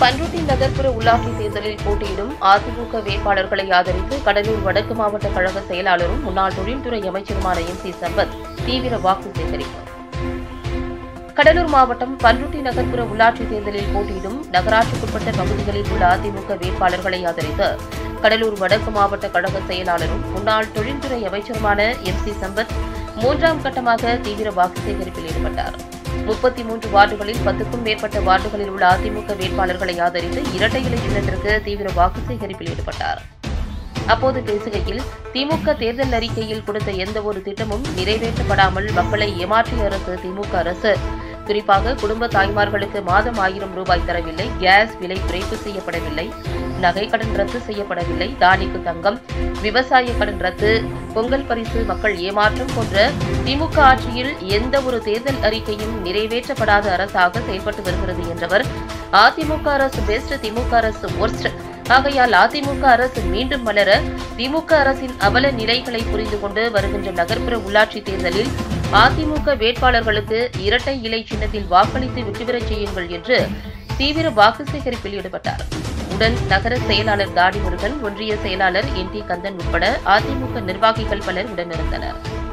பண்ருட்டி நகர்ப்புற உள்ளாட்சி தேர்தலில் போட்டியிடும் அதிமுக வேட்பாளர்களை ஆதரித்து கடலூர் வடக்கு மாவட்ட கழக செயலாளரும் முன்னாள் தொழில்துறை அமைச்சருமான எம் சி சம்பத் தீவிர வாக்கு சேகரிப்பு கடலூர் மாவட்டம் பண்ருட்டி நகர்ப்புற உள்ளாட்சி தேர்தலில் போட்டியிடும் நகராட்சிக்குட்பட்ட பகுதிகளில் உள்ள அதிமுக வேட்பாளர்களை ஆதரித்து கடலூர் வடக்கு மாவட்ட கழக செயலாளரும் முன்னாள் தொழில்துறை அமைச்சருமான எம் சி சம்பத் மூன்றாம் கட்டமாக தீவிர வாக்கு சேகரிப்பில் ஈடுபட்டார் முப்பத்தி மூன்று வார்டுகளில் பத்துக்கும் மேற்பட்ட வார்டுகளில் உள்ள அதிமுக வேட்பாளர்களை ஆதரித்து இரட்டை இலை சின்னத்திற்கு தீவிர வாக்கு சேகரிப்பில் ஈடுபட்டார் அப்போது பேசுகையில் திமுக தேர்தல் அறிக்கையில் கொடுத்த எந்த ஒரு திட்டமும் நிறைவேற்றப்படாமல் மக்களை ஏமாற்றிய அரசு திமுக அரசு குறிப்பாக குடும்ப தாய்மார்களுக்கு மாதம் ஆயிரம் ரூபாய் தரவில்லை கேஸ் விலை குறைப்பு செய்யப்படவில்லை நகை கடன் ரத்து செய்யப்படவில்லை தானிக்கு தங்கம் விவசாய கடன் ரத்து பொங்கல் பரிசு மக்கள் ஏமாற்றம் போன்ற திமுக ஆட்சியில் எந்த ஒரு தேர்தல் அறிக்கையும் நிறைவேற்றப்படாத அரசாக செயல்பட்டு வருகிறது என்றவர் அதிமுக அரசு பெஸ்ட் திமுக அரசு ஒர்ஸ்ட் ஆகையால் அதிமுக அரசு மீண்டும் மலர திமுக அரசின் அவல நிலைகளை புரிந்து கொண்டு வருகின்ற நகர்ப்புற உள்ளாட்சி தேர்தலில் அதிமுக வேட்பாளர்களுக்கு இரட்டை இலை சின்னத்தில் வாக்களித்து வெற்றி பெறச் செய்யுங்கள் என்று தீவிர வாக்கு சேகரிப்பில் ஈடுபட்டார் உடன் நகர செயலாளர் தாடி முருகன் ஒன்றிய செயலாளர் என் டி கந்தன் உட்பட அதிமுக நிர்வாகிகள் பலர் உடனிருந்தனர்